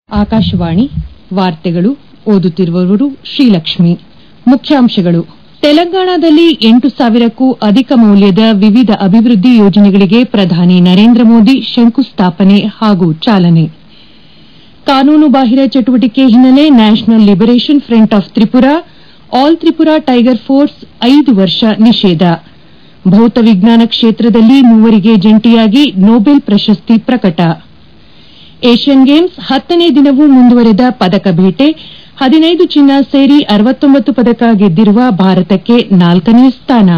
ಆಕಾಶವಾಣಿ ವಾರ್ತೆಗಳು ಓದುತ್ತಿರುವವರು ಶ್ರೀಲಕ್ಷ್ಮಿ ಮುಖ್ಯಾಂಶಗಳು ತೆಲಂಗಾಣದಲ್ಲಿ ಎಂಟು ಸಾವಿರಕ್ಕೂ ಅಧಿಕ ಮೌಲ್ಯದ ವಿವಿಧ ಅಭಿವೃದ್ದಿ ಯೋಜನೆಗಳಿಗೆ ಪ್ರಧಾನಿ ನರೇಂದ್ರ ಮೋದಿ ಶಂಕುಸ್ಥಾಪನೆ ಹಾಗೂ ಚಾಲನೆ ಕಾನೂನುಬಾಹಿರ ಚಟುವಟಿಕೆ ಹಿನ್ನೆಲೆ national liberation front of Tripura all Tripura tiger force ಐದು ವರ್ಷ ನಿಷೇಧ ಭೌತವಿಜ್ಞಾನ ಕ್ಷೇತ್ರದಲ್ಲಿ ಮೂವರಿಗೆ ಜಂಟಿಯಾಗಿ ನೊಬೆಲ್ ಪ್ರಶಸ್ತಿ ಪ್ರಕಟ ಏಷ್ಯನ್ ಗೇಮ್ಸ್ ಹತ್ತನೇ ದಿನವೂ ಮುಂದುವರೆದ ಪದಕ ಬೇಟೆ ಹದಿನೈದು ಚಿನ್ನ ಸೇರಿ ಅರವತ್ತೊಂಬತ್ತು ಪದಕ ಗೆದ್ದಿರುವ ಭಾರತಕ್ಕೆ ನಾಲ್ಕನೇ ಸ್ಥಾನ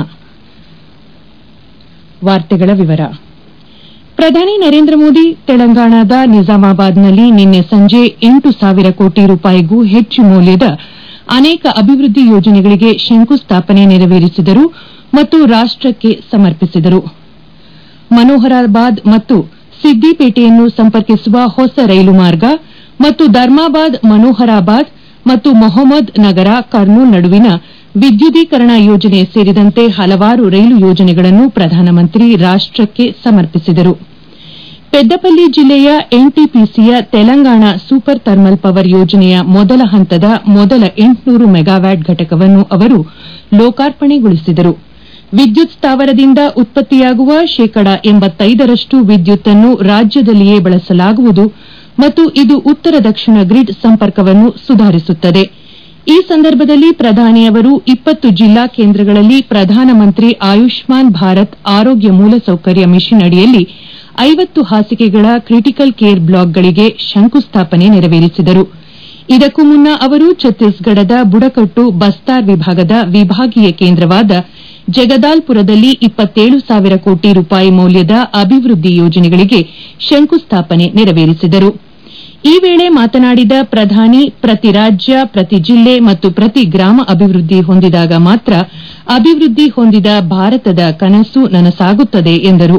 ಪ್ರಧಾನಿ ನರೇಂದ್ರ ಮೋದಿ ತೆಲಂಗಾಣದ ನಿಜಾಮಾಬಾದ್ನಲ್ಲಿ ನಿನ್ನೆ ಸಂಜೆ ಎಂಟು ಸಾವಿರ ಕೋಟಿ ರೂಪಾಯಿಗೂ ಹೆಚ್ಚು ಮೌಲ್ಯದ ಅನೇಕ ಅಭಿವೃದ್ದಿ ಯೋಜನೆಗಳಿಗೆ ಶಂಕುಸ್ಥಾಪನೆ ನೆರವೇರಿಸಿದರು ಮತ್ತು ರಾಷ್ಟಕ್ಕೆ ಸಮರ್ಪಿಸಿದರು ಮನೋಹರಾಬಾದ್ ಮತ್ತು ಸಿದ್ದಿಪೇಟೆಯನ್ನು ಸಂಪರ್ಕಿಸುವ ಹೊಸ ರೈಲು ಮಾರ್ಗ ಮತ್ತು ಧರ್ಮಾಬಾದ್ ಮನೋಹರಾಬಾದ್ ಮತ್ತು ಮೊಹಮ್ಮದ್ ನಗರ ಕರ್ನೂಲ್ ನಡುವಿನ ವಿದ್ಯುದೀಕರಣ ಯೋಜನೆ ಸೇರಿದಂತೆ ಹಲವಾರು ರೈಲು ಯೋಜನೆಗಳನ್ನು ಪ್ರಧಾನಮಂತ್ರಿ ರಾಷ್ಟಕ್ಕೆ ಸಮರ್ಪಿಸಿದರು ಪೆದ್ದಪಲ್ಲಿ ಜಿಲ್ಲೆಯ ಎನ್ಟಿಪಿಸಿಯ ತೆಲಂಗಾಣ ಸೂಪರ್ ಥರ್ಮಲ್ ಪವರ್ ಯೋಜನೆಯ ಮೊದಲ ಹಂತದ ಮೊದಲ ಎಂಟುನೂರು ಮೆಗಾವ್ಯಾಟ್ ಘಟಕವನ್ನು ಅವರು ಲೋಕಾರ್ಪಣೆಗೊಳಿಸಿದರು ವಿದ್ಯುತ್ ಸ್ಥಾವರದಿಂದ ಉತ್ಪತ್ತಿಯಾಗುವ ಶೇಕಡ ರಷ್ಟು ವಿದ್ಯುತ್ತನ್ನು ರಾಜ್ಯದಲ್ಲಿಯೇ ಬಳಸಲಾಗುವುದು ಮತ್ತು ಇದು ಉತ್ತರ ದಕ್ಷಿಣ ಗ್ರಿಡ್ ಸಂಪರ್ಕವನ್ನು ಸುಧಾರಿಸುತ್ತದೆ ಈ ಸಂದರ್ಭದಲ್ಲಿ ಪ್ರಧಾನಿ ಅವರು ಇಪ್ಪತ್ತು ಜಿಲ್ಲಾ ಕೇಂದ್ರಗಳಲ್ಲಿ ಪ್ರಧಾನಮಂತ್ರಿ ಆಯುಷ್ಮಾನ್ ಭಾರತ್ ಆರೋಗ್ಯ ಮೂಲಸೌಕರ್ಯ ಮಿಷನ್ ಅಡಿಯಲ್ಲಿ ಐವತ್ತು ಹಾಸಿಗೆಗಳ ಕ್ರಿಟಿಕಲ್ ಕೇರ್ ಬ್ಲಾಕ್ಗಳಿಗೆ ಶಂಕುಸ್ಥಾಪನೆ ನೆರವೇರಿಸಿದರು ಇದಕ್ಕೂ ಮುನ್ನ ಅವರು ಛತ್ತೀಸ್ಗಢದ ಬುಡಕಟ್ಟು ಬಸ್ತಾರ್ ವಿಭಾಗದ ವಿಭಾಗೀಯ ಕೇಂದ್ರವಾದ ಜಗದಾಲ್ಪುರದಲ್ಲಿ ಇಪ್ಪತ್ತೇಳು ಸಾವಿರ ಕೋಟಿ ರೂಪಾಯಿ ಮೌಲ್ಯದ ಅಭಿವೃದ್ದಿ ಯೋಜನೆಗಳಿಗೆ ಶಂಕುಸ್ಥಾಪನೆ ನೆರವೇರಿಸಿದರು ಈ ವೇಳೆ ಮಾತನಾಡಿದ ಪ್ರಧಾನಿ ಪ್ರತಿ ರಾಜ್ಯ ಪ್ರತಿ ಜಿಲ್ಲೆ ಮತ್ತು ಪ್ರತಿ ಗ್ರಾಮ ಅಭಿವೃದ್ದಿ ಹೊಂದಿದಾಗ ಮಾತ್ರ ಅಭಿವೃದ್ದಿ ಹೊಂದಿದ ಭಾರತದ ಕನಸು ನನಸಾಗುತ್ತದೆ ಎಂದರು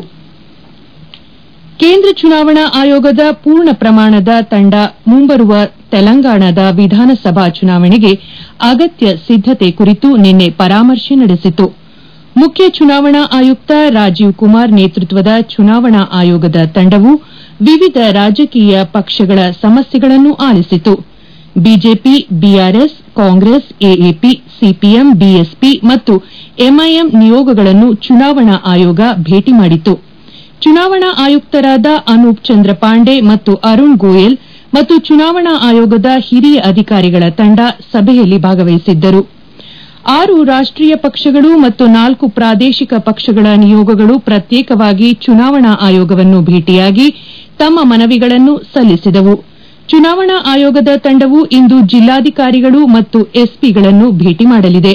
ಕೇಂದ್ರ ಚುನಾವಣಾ ಆಯೋಗದ ಪೂರ್ಣ ಪ್ರಮಾಣದ ತಂಡ ಮುಂಬರುವ ತೆಲಂಗಾಣದ ವಿಧಾನಸಭಾ ಚುನಾವಣೆಗೆ ಅಗತ್ಯ ಸಿದ್ದತೆ ಕುರಿತು ನಿನ್ನೆ ಪರಾಮರ್ಶೆ ನಡೆಸಿತು ಮುಖ್ಯ ಚುನಾವಣಾ ಆಯುಕ್ತ ರಾಜೀವ್ ಕುಮಾರ್ ನೇತೃತ್ವದ ಚುನಾವಣಾ ಆಯೋಗದ ತಂಡವು ವಿವಿಧ ರಾಜಕೀಯ ಪಕ್ಷಗಳ ಸಮಸ್ಯೆಗಳನ್ನು ಆಲಿಸಿತು BJP BRS Congress AAP CPM BSP ಮತ್ತು ಎಂಐಎಂ ನಿಯೋಗಗಳನ್ನು ಚುನಾವಣಾ ಆಯೋಗ ಭೇಟಿ ಮಾಡಿತು ಚುನಾವಣಾ ಆಯುಕ್ತರಾದ ಅನೂಪ್ ಚಂದ್ರ ಪಾಂಡೆ ಮತ್ತು ಅರುಣ್ ಗೋಯಲ್ ಮತ್ತು ಚುನಾವಣಾ ಆಯೋಗದ ಹಿರಿಯ ಅಧಿಕಾರಿಗಳ ತಂಡ ಸಭೆಯಲ್ಲಿ ಭಾಗವಹಿಸಿದ್ದರು ಆರು ರಾಷ್ಟೀಯ ಪಕ್ಷಗಳು ಮತ್ತು ನಾಲ್ಕು ಪ್ರಾದೇಶಿಕ ಪಕ್ಷಗಳ ನಿಯೋಗಗಳು ಪ್ರತ್ಯೇಕವಾಗಿ ಚುನಾವಣಾ ಆಯೋಗವನ್ನು ಭೇಟಿಯಾಗಿ ತಮ್ಮ ಮನವಿಗಳನ್ನು ಸಲ್ಲಿಸಿದವು ಚುನಾವಣಾ ಆಯೋಗದ ತಂಡವು ಇಂದು ಜಿಲ್ಲಾಧಿಕಾರಿಗಳು ಮತ್ತು ಎಸ್ಪಿಗಳನ್ನು ಭೇಟಿ ಮಾಡಲಿದೆ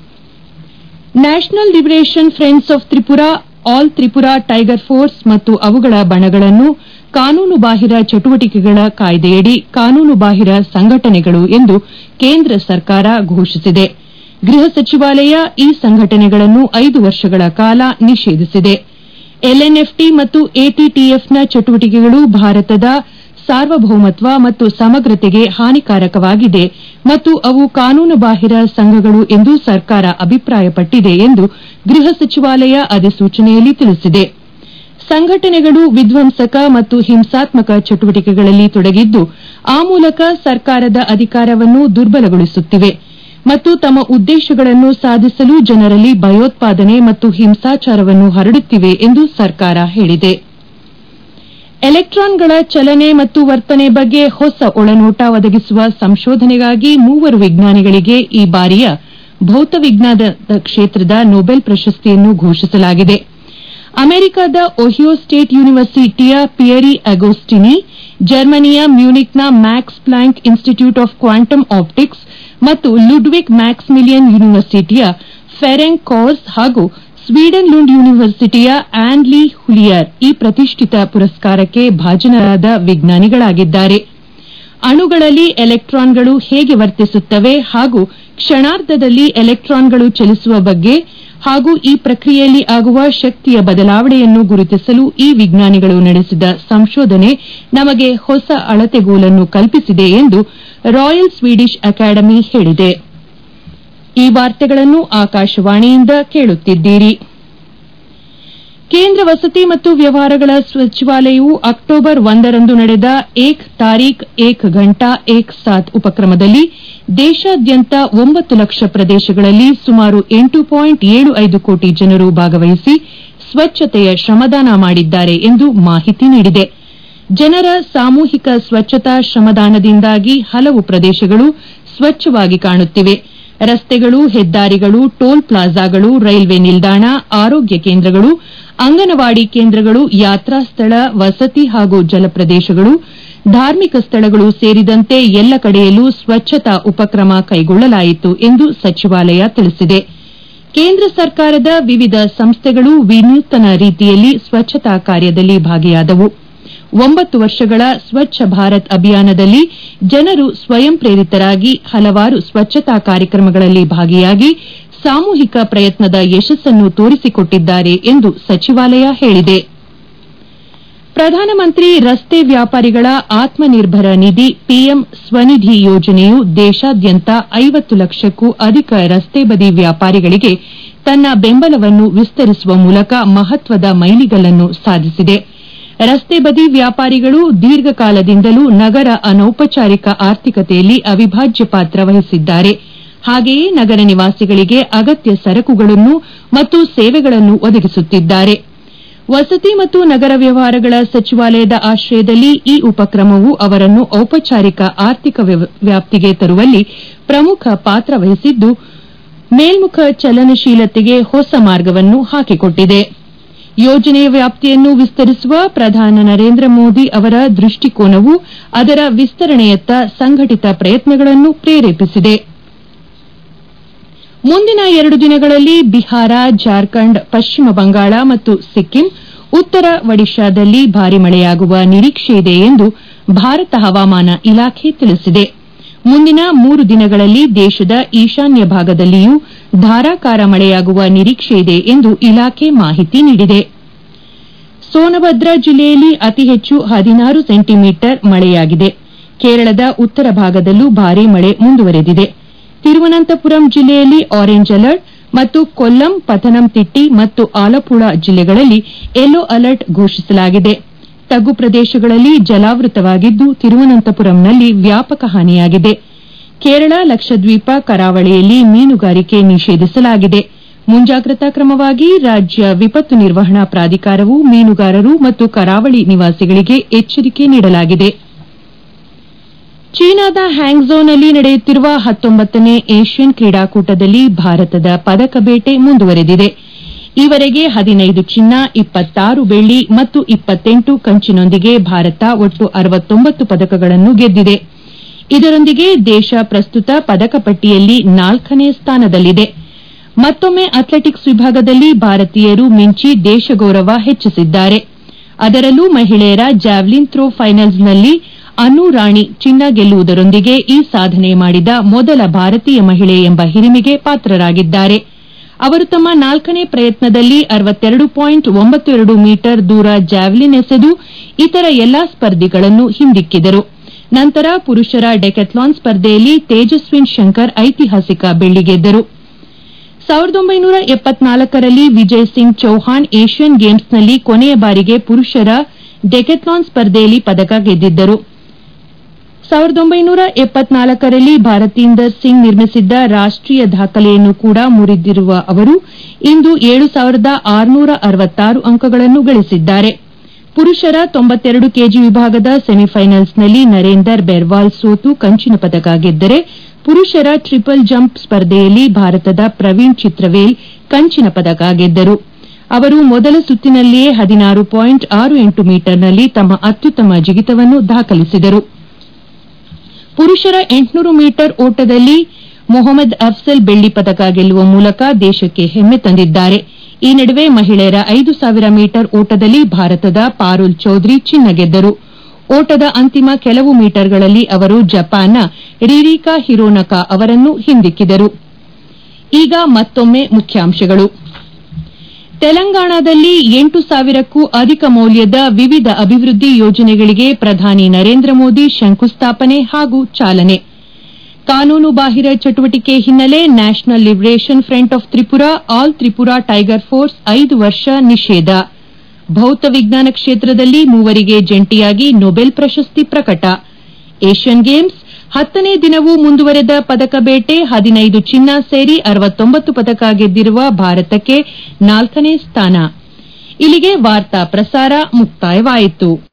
national liberation fronts of Tripura all Tripura tiger force ಮತ್ತು ಅವುಗಳ ಬಣಗಳನ್ನು ಕಾನೂನುಬಾಹಿರ ಚಟುವಟಿಕೆಗಳ ಕಾಯ್ದೆಯಡಿ ಕಾನೂನುಬಾಹಿರ ಸಂಘಟನೆಗಳು ಎಂದು ಕೇಂದ್ರ ಸರ್ಕಾರ ಘೋಷಿಸಿದೆ ಗೃಹ ಸಚಿವಾಲಯ ಈ ಸಂಘಟನೆಗಳನ್ನು ಐದು ವರ್ಷಗಳ ಕಾಲ ನಿಷೇಧಿಸಿದೆ ಎಲ್ಎನ್ಎಫ್ಟಿ ಮತ್ತು ಎಟಿಟಿಎಫ್ನ ಚಟುವಟಿಕೆಗಳು ಭಾರತದ ಸಾರ್ವಭೌಮತ್ವ ಮತ್ತು ಸಮಗ್ರತೆಗೆ ಹಾನಿಕಾರಕವಾಗಿದೆ ಮತ್ತು ಅವು ಕಾನೂನುಬಾಹಿರ ಸಂಘಗಳು ಎಂದು ಸರ್ಕಾರ ಅಭಿಪ್ರಾಯಪಟ್ಟಿದೆ ಎಂದು ಗೃಹ ಸಚಿವಾಲಯ ಅಧಿಸೂಚನೆಯಲ್ಲಿ ತಿಳಿಸಿದೆ ಸಂಘಟನೆಗಳು ವಿಧ್ವಂಸಕ ಮತ್ತು ಹಿಂಸಾತ್ಮಕ ಚಟುವಟಿಕೆಗಳಲ್ಲಿ ತೊಡಗಿದ್ದು ಆ ಮೂಲಕ ಸರ್ಕಾರದ ಅಧಿಕಾರವನ್ನು ದುರ್ಬಲಗೊಳಿಸುತ್ತಿವೆ ಮತ್ತು ತಮ್ಮ ಉದ್ದೇಶಗಳನ್ನು ಸಾಧಿಸಲು ಜನರಲ್ಲಿ ಭಯೋತ್ಪಾದನೆ ಮತ್ತು ಹಿಂಸಾಚಾರವನ್ನು ಹರಡುತ್ತಿವೆ ಎಂದು ಸರ್ಕಾರ ಹೇಳಿದೆ ಎಲೆಕ್ಟಾನ್ಗಳ ಚಲನೆ ಮತ್ತು ವರ್ತನೆ ಬಗ್ಗೆ ಹೊಸ ಒಳನೋಟ ಒದಗಿಸುವ ಸಂಶೋಧನೆಗಾಗಿ ಮೂವರು ವಿಜ್ಞಾನಿಗಳಿಗೆ ಈ ಬಾರಿಯ ಭೌತವಿಜ್ಞಾನದ ಕ್ಷೇತ್ರದ ನೊಬೆಲ್ ಪ್ರಶಸ್ತಿಯನ್ನು ಘೋಷಿಸಲಾಗಿದೆ ಅಮೆರಿಕದ ಒಹಿಯೋ ಸ್ಟೇಟ್ ಯೂನಿವರ್ಸಿಟಿಯ ಪಿಯರಿ ಅಗೋಸ್ಟಿನಿ ಜರ್ಮನಿಯ ಮ್ಯೂನಿಕ್ನ Max Planck Institute of Quantum Optics ಮತ್ತು ಲುಡ್ವಿಗ್ ಮ್ಯಾಕ್ಸಿಮಿಲಿಯನ್ ಯೂನಿವರ್ಸಿಟಿಯ ಫೆರೆಂಕ್ ಕಾರ್ಸ್ ಹಾಗೂ ಸ್ವೀಡನ್ ಲುಂಡ್ ಯೂನಿವರ್ಸಿಟಿಯ ಆನ್ ಲೀ ಹುಲಿಯರ್ ಈ ಪ್ರತಿಷ್ಠಿತ ಪುರಸ್ಕಾರಕ್ಕೆ ಭಾಜನರಾದ ವಿಜ್ಞಾನಿಗಳಾಗಿದ್ದಾರೆ ಅಣುಗಳಲ್ಲಿ ಎಲೆಕ್ಟಾನ್ಗಳು ಹೇಗೆ ವರ್ತಿಸುತ್ತವೆ ಹಾಗೂ ಕ್ಷಣಾರ್ಧದಲ್ಲಿ ಎಲೆಕ್ಟಾನ್ಗಳು ಚಲಿಸುವ ಬಗ್ಗೆ ಹಾಗೂ ಈ ಪ್ರಕ್ರಿಯೆಯಲ್ಲಿ ಆಗುವ ಶಕ್ತಿಯ ಬದಲಾವಣೆಯನ್ನು ಗುರುತಿಸಲು ಈ ವಿಜ್ಞಾನಿಗಳು ನಡೆಸಿದ ಸಂಶೋಧನೆ ನಮಗೆ ಹೊಸ ಅಳತೆಗೋಲನ್ನು ಕಲ್ಪಿಸಿದೆ ಎಂದು ರಾಯಲ್ ಸ್ವೀಡಿಷ್ ಅಕಾಡೆಮಿ ಹೇಳಿದೆ ಈ ವಾರ್ತೆಗಳನ್ನು ಆಕಾಶವಾಣಿಯಿಂದ ಕೇಳುತ್ತಿದ್ದೀರಿ ಕೇಂದ್ರ ವಸತಿ ಮತ್ತು ವ್ಯವಹಾರಗಳ ಸಚಿವಾಲಯವು ಅಕ್ಟೋಬರ್ ಒಂದರಂದು ನಡೆದ ಏಕ್ ತಾರೀಖ್ ಏಕ್ ಘಂಟಾ ಏಕ್ ಸಾಥ್ ಉಪಕ್ರಮದಲ್ಲಿ ದೇಶಾದ್ಯಂತ ಒಂಬತ್ತು ಲಕ್ಷ ಪ್ರದೇಶಗಳಲ್ಲಿ ಸುಮಾರು ಎಂಟು ಪಾಯಿಂಟ್ ಏಳು ಐದು ಕೋಟಿ ಜನರು ಭಾಗವಹಿಸಿ ಸ್ವಚ್ಛತೆಯ ಶ್ರಮದಾನ ಮಾಡಿದ್ದಾರೆ ಎಂದು ಮಾಹಿತಿ ನೀಡಿದೆ ಜನರ ಸಾಮೂಹಿಕ ಸ್ವಚ್ಛತಾ ಶ್ರಮದಾನದಿಂದಾಗಿ ಹಲವು ಪ್ರದೇಶಗಳು ಸ್ವಚ್ಛವಾಗಿ ಕಾಣುತ್ತಿವೆ ರಸ್ತೆಗಳು ಹೆದ್ದಾರಿಗಳು ಟೋಲ್ ಪ್ಲಾಜಾಗಳು ರೈಲ್ವೆ ನಿಲ್ದಾಣ ಆರೋಗ್ಯ ಕೇಂದ್ರಗಳು ಅಂಗನವಾಡಿ ಕೇಂದ್ರಗಳು ಯಾತ್ರಾ ಸ್ಥಳ ವಸತಿ ಹಾಗೂ ಜಲಪ್ರದೇಶಗಳು ಧಾರ್ಮಿಕ ಸ್ಥಳಗಳು ಸೇರಿದಂತೆ ಎಲ್ಲ ಕಡೆಯಲ್ಲೂ ಸ್ವಚ್ಛತಾ ಉಪಕ್ರಮ ಕೈಗೊಳ್ಳಲಾಯಿತು ಎಂದು ಸಚಿವಾಲಯ ತಿಳಿಸಿದೆ ಕೇಂದ್ರ ಸರ್ಕಾರದ ವಿವಿಧ ಸಂಸ್ಥೆಗಳು ವಿನೂತನ ರೀತಿಯಲ್ಲಿ ಸ್ವಚ್ಛತಾ ಕಾರ್ಯದಲ್ಲಿ ಭಾಗಿಯಾದವು ಒಂಬತ್ತು ವರ್ಷಗಳ ಸ್ವಚ್ಛ ಭಾರತ್ ಅಭಿಯಾನದಲ್ಲಿ ಜನರು ಸ್ವಯಂ ಪ್ರೇರಿತರಾಗಿ ಹಲವಾರು ಸ್ವಚ್ಛತಾ ಕಾರ್ಯಕ್ರಮಗಳಲ್ಲಿ ಭಾಗಿಯಾಗಿ ಸಾಮೂಹಿಕ ಪ್ರಯತ್ನದ ಯಶಸ್ಸನ್ನು ತೋರಿಸಿಕೊಟ್ಟಿದ್ದಾರೆ ಎಂದು ಸಚಿವಾಲಯ ಹೇಳಿದೆ ಪ್ರಧಾನಮಂತ್ರಿ ರಸ್ತೆ ವ್ಯಾಪಾರಿಗಳ ಆತ್ಮನಿರ್ಭರ ನಿಧಿ ಪಿಎಂ ಸ್ವನಿಧಿ ಯೋಜನೆಯು ದೇಶಾದ್ಯಂತ ಐವತ್ತು ಲಕ್ಷಕ್ಕೂ ಅಧಿಕ ರಸ್ತೆ ಬದಿ ವ್ಯಾಪಾರಿಗಳಿಗೆ ತನ್ನ ಬೆಂಬಲವನ್ನು ವಿಸ್ತರಿಸುವ ಮೂಲಕ ಮಹತ್ವದ ಮೈಲಿಗಲ್ಲನ್ನು ಸಾಧಿಸಿದೆ ರಸ್ತೆ ಬದಿ ವ್ಯಾಪಾರಿಗಳು ದೀರ್ಘಕಾಲದಿಂದಲೂ ನಗರ ಅನೌಪಚಾರಿಕ ಆರ್ಥಿಕತೆಯಲ್ಲಿ ಅವಿಭಾಜ್ಯ ಪಾತ್ರ ವಹಿಸಿದ್ದಾರೆ ಹಾಗೆಯೇ ನಗರ ನಿವಾಸಿಗಳಿಗೆ ಅಗತ್ಯ ಸರಕುಗಳನ್ನು ಮತ್ತು ಸೇವೆಗಳನ್ನು ಒದಗಿಸುತ್ತಿದ್ದಾರೆ ವಸತಿ ಮತ್ತು ನಗರ ವ್ಯವಹಾರಗಳ ಸಚಿವಾಲಯದ ಆಶ್ರಯದಲ್ಲಿ ಈ ಉಪಕ್ರಮವು ಅವರನ್ನು ಔಪಚಾರಿಕ ಆರ್ಥಿಕ ವ್ಯಾಪ್ತಿಗೆ ತರುವಲ್ಲಿ ಪ್ರಮುಖ ಪಾತ್ರ ವಹಿಸಿದ್ದು ಮೇಲ್ಮುಖ ಚಲನಶೀಲತೆಗೆ ಹೊಸ ಮಾರ್ಗವನ್ನು ಹಾಕಿಕೊಟ್ಟಿದೆ ಯೋಜನೆಯ ವ್ಯಾಪ್ತಿಯನ್ನು ವಿಸ್ತರಿಸುವ ಪ್ರಧಾನಿ ನರೇಂದ್ರ ಮೋದಿ ಅವರ ದೃಷ್ಟಿಕೋನವು ಅದರ ವಿಸ್ತರಣೆಯತ್ತ ಸಂಘಟಿತ ಪ್ರಯತ್ನಗಳನ್ನು ಪ್ರೇರೇಪಿಸಿದೆ ಮುಂದಿನ ಎರಡು ದಿನಗಳಲ್ಲಿ ಬಿಹಾರ ಜಾರ್ಖಂಡ್ ಪಶ್ಚಿಮ ಬಂಗಾಳ ಮತ್ತು ಸಿಕ್ಕಿಂ ಉತ್ತರ ಒಡಿಶಾದಲ್ಲಿ ಭಾರಿ ಮಳೆಯಾಗುವ ನಿರೀಕ್ಷೆಯಿದೆ ಎಂದು ಭಾರತ ಹವಾಮಾನ ಇಲಾಖೆ ತಿಳಿಸಿದೆ ಮುಂದಿನ ಮೂರು ದಿನಗಳಲ್ಲಿ ದೇಶದ ಈಶಾನ್ಯ ಭಾಗದಲ್ಲಿಯೂ ಧಾರಾಕಾರ ಮಳೆಯಾಗುವ ನಿರೀಕ್ಷೆಯಿದೆ ಎಂದು ಇಲಾಖೆ ಮಾಹಿತಿ ನೀಡಿದೆ ಸೋನಭದ್ರಾ ಜಿಲ್ಲೆಯಲ್ಲಿ ಅತಿ ಹೆಚ್ಚು ಹದಿನಾರು ಸೆಂಟಿಮೀಟರ್ ಮಳೆಯಾಗಿದೆ ಕೇರಳದ ಉತ್ತರ ಭಾಗದಲ್ಲೂ ಭಾರೀ ಮಳೆ ಮುಂದುವರೆದಿದೆ ತಿರುವನಂತಪುರಂ ಜಿಲ್ಲೆಯಲ್ಲಿ ಆರೆಂಜ್ ಅಲರ್ಟ್ ಮತ್ತು ಕೊಲ್ಲಂ ಪಥನಂತಿಟ್ಟಿ ಮತ್ತು ಆಲಪ್ಪುಳ ಜಿಲ್ಲೆಗಳಲ್ಲಿ ಯೆಲ್ಲೋ ಅಲರ್ಟ್ ಘೋಷಿಸಲಾಗಿದೆ ತಗ್ಗು ಪ್ರದೇಶಗಳಲ್ಲಿ ಜಲಾವೃತವಾಗಿದ್ದು ತಿರುವನಂತಪುರಂನಲ್ಲಿ ವ್ಯಾಪಕ ಹಾನಿಯಾಗಿದೆ ಕೇರಳ ಲಕ್ಷದ್ವೀಪ ಕರಾವಳಿಯಲ್ಲಿ ಮೀನುಗಾರಿಕೆ ನಿಷೇಧಿಸಲಾಗಿದೆ ಮುಂಜಾಗ್ರತಾ ಕ್ರಮವಾಗಿ ರಾಜ್ಯ ವಿಪತ್ತು ನಿರ್ವಹಣಾ ಪ್ರಾಧಿಕಾರವು ಮೀನುಗಾರರು ಮತ್ತು ಕರಾವಳಿ ನಿವಾಸಿಗಳಿಗೆ ಎಚ್ಚರಿಕೆ ನೀಡಲಾಗಿದೆ ಚೀನಾದ ಹ್ಯಾಂಗ್ಝೋನಲ್ಲಿ ನಡೆಯುತ್ತಿರುವ ಹತ್ತೊಂಬತ್ತನೇ ಏಷ್ಯನ್ ಕ್ರೀಡಾಕೂಟದಲ್ಲಿ ಭಾರತದ ಪದಕ ಬೇಟೆ ಮುಂದುವರೆದಿದೆ ಈವರೆಗೆ ಹದಿನೈದು ಚಿನ್ನ ಇಪ್ಪತ್ತಾರು ಬೆಳ್ಳಿ ಮತ್ತು ಇಪ್ಪತ್ತೆಂಟು ಕಂಚಿನೊಂದಿಗೆ ಭಾರತ ಒಟ್ಟು ಅರವತ್ತೊಂಬತ್ತು ಪದಕಗಳನ್ನು ಗೆದ್ದಿದೆ ಇದರೊಂದಿಗೆ ದೇಶ ಪ್ರಸ್ತುತ ಪದಕ ಪಟ್ಟಿಯಲ್ಲಿ ನಾಲ್ಕನೇ ಸ್ಥಾನದಲ್ಲಿದೆ ಮತ್ತೊಮ್ಮೆ ಅಥ್ಲೆಟಿಕ್ಸ್ ವಿಭಾಗದಲ್ಲಿ ಭಾರತೀಯರು ಮಿಂಚಿ ದೇಶ ಗೌರವ ಹೆಚ್ಚಿಸಿದ್ದಾರೆ ಅದರಲ್ಲೂ ಮಹಿಳೆಯರ ಜಾವ್ಲಿನ್ ಥ್ರೋ ಫೈನಲ್ಸ್ನಲ್ಲಿ ಅನು ರಾಣಿ ಚಿನ್ನ ಗೆಲ್ಲುವುದರೊಂದಿಗೆ ಈ ಸಾಧನೆ ಮಾಡಿದ ಮೊದಲ ಭಾರತೀಯ ಮಹಿಳೆ ಎಂಬ ಹಿರಿಮೆಗೆ ಪಾತ್ರರಾಗಿದ್ದಾರೆ ಅವರು ತಮ್ಮ ನಾಲ್ಕನೇ ಪ್ರಯತ್ನದಲ್ಲಿ ಅರವತ್ತೆರಡು ಪಾಯಿಂಟ್ ಒಂಬತ್ತು ಎರಡು ಮೀಟರ್ ದೂರ ಜಾವ್ಲಿನ್ ಎಸೆದು ಇತರ ಎಲ್ಲಾ ಸ್ಪರ್ಧಿಗಳನ್ನು ಹಿಂದಿಕ್ಕಿದರು ನಂತರ ಪುರುಷರ ಡೆಕೆಥ್ಲಾನ್ ಸ್ಪರ್ಧೆಯಲ್ಲಿ ತೇಜಸ್ವಿನ್ ಶಂಕರ್ ಐತಿಹಾಸಿಕ ಬೆಳ್ಳಿ ಗೆದ್ದರು ರಲ್ಲಿ ವಿಜಯ್ ಸಿಂಗ್ ಚೌಹಾಣ್ ಏಷ್ಯನ್ ಗೇಮ್ಸ್ನಲ್ಲಿ ಕೊನೆಯ ಬಾರಿಗೆ ಪುರುಷರ ಡೆಕೆಥ್ಲಾನ್ ಸ್ಪರ್ಧೆಯಲ್ಲಿ ಪದಕ ಗೆದ್ದಿದ್ದರು ರಲ್ಲಿ ಭಾರತೀಂದರ್ ಸಿಂಗ್ ನಿರ್ಮಿಸಿದ್ದ ರಾಷ್ಟೀಯ ದಾಖಲೆಯನ್ನು ಕೂಡ ಮುರಿದಿರುವ ಅವರು ಇಂದು ಏಳು ಸಾವಿರದ ಆರುನೂರ ಅರವತ್ತಾರು ಅಂಕಗಳನ್ನು ಗಳಿಸಿದ್ದಾರೆ ಪುರುಷರ ತೊಂಬತ್ತೆರಡು ಕೆಜಿ ವಿಭಾಗದ ಸೆಮಿಫೈನಲ್ಸ್ನಲ್ಲಿ ನರೇಂದರ್ ಬೆರ್ವಾಲ್ ಸೋತು ಕಂಚಿನ ಪದಕ ಗೆದ್ದರೆ ಪುರುಷರ ಟ್ರಿಪಲ್ ಜಂಪ್ ಸ್ಪರ್ಧೆಯಲ್ಲಿ ಭಾರತದ ಪ್ರವೀಣ್ ಚಿತ್ರವೇಲ್ ಕಂಚಿನ ಪದಕ ಗೆದ್ದರು ಅವರು ಮೊದಲ ಸುತ್ತಿನಲ್ಲಿಯೇ ಹದಿನಾರು ಪಾಯಿಂಟ್ ಆರು ಎಂಟು ಮೀಟರ್ನಲ್ಲಿ ತಮ್ಮ ಅತ್ಯುತ್ತಮ ಜಿಗಿತವನ್ನು ದಾಖಲಿಸಿದರು ಪುರುಷರ ಎಂಟುನೂರು ಮೀಟರ್ ಓಟದಲ್ಲಿ ಮೊಹಮ್ಮದ್ ಅಫ್ಸಲ್ ಬೆಳ್ಳಿ ಪದಕ ಗೆಲ್ಲುವ ಮೂಲಕ ದೇಶಕ್ಕೆ ಹೆಮ್ಮೆ ತಂದಿದ್ದಾರೆ ಈ ನಡುವೆ ಮಹಿಳೆಯರ ಐದು ಸಾವಿರ ಮೀಟರ್ ಓಟದಲ್ಲಿ ಭಾರತದ ಪಾರುಲ್ ಚೌಧರಿ ಚಿನ್ನ ಗೆದ್ದರು ಓಟದ ಅಂತಿಮ ಕೆಲವು ಮೀಟರ್ಗಳಲ್ಲಿ ಅವರು ಜಪಾನ್ನ ರಿರಿಕಾ ಹಿರೋನಕಾ ಅವರನ್ನು ಹಿಂದಿಕ್ಕಿದರು ಈಗ ಮತ್ತೊಮ್ಮೆ ಮುಖ್ಯಾಂಶಗಳು ತೆಲಂಗಾಣದಲ್ಲಿ ಎಂಟು ಸಾವಿರಕ್ಕೂ ಅಧಿಕ ಮೌಲ್ಯದ ವಿವಿಧ ಅಭಿವೃದ್ಧಿ ಯೋಜನೆಗಳಿಗೆ ಪ್ರಧಾನಿ ನರೇಂದ್ರ ಮೋದಿ ಶಂಕುಸ್ಥಾಪನೆ ಹಾಗೂ ಚಾಲನೆ ಕಾನೂನು ಬಾಹಿರ ಚಟುವಟಿಕೆ ಹಿನ್ನೆಲೆ national liberation front of Tripura all Tripura tiger force ಐದು ವರ್ಷ ನಿಷೇಧ ಭೌತ ವಿಜ್ಞಾನ ಕ್ಷೇತ್ರದಲ್ಲಿ ಮೂವರಿಗೆ ಜಂಟಿಯಾಗಿ ನೊಬೆಲ್ ಪ್ರಶಸ್ತಿ ಪ್ರಕಟ ಏಷ್ಯನ್ ಗೇಮ್ಸ್ ಹತ್ತನೇ ದಿನವೂ ಮುಂದುವರೆದ ಪದಕ ಬೇಟೆ ಹದಿನೈದು ಚಿನ್ನ ಸೇರಿ ಅರವತ್ತೊಂಬತ್ತು ಪದಕ ಗೆದ್ದಿರುವ ಭಾರತಕ್ಕೆ ನಾಲ್ಕನೇ ಸ್ಥಾನ ಇಲ್ಲಿಗೆ ವಾರ್ತಾ ಪ್ರಸಾರ ಮುಕ್ತಾಯವಾಯಿತು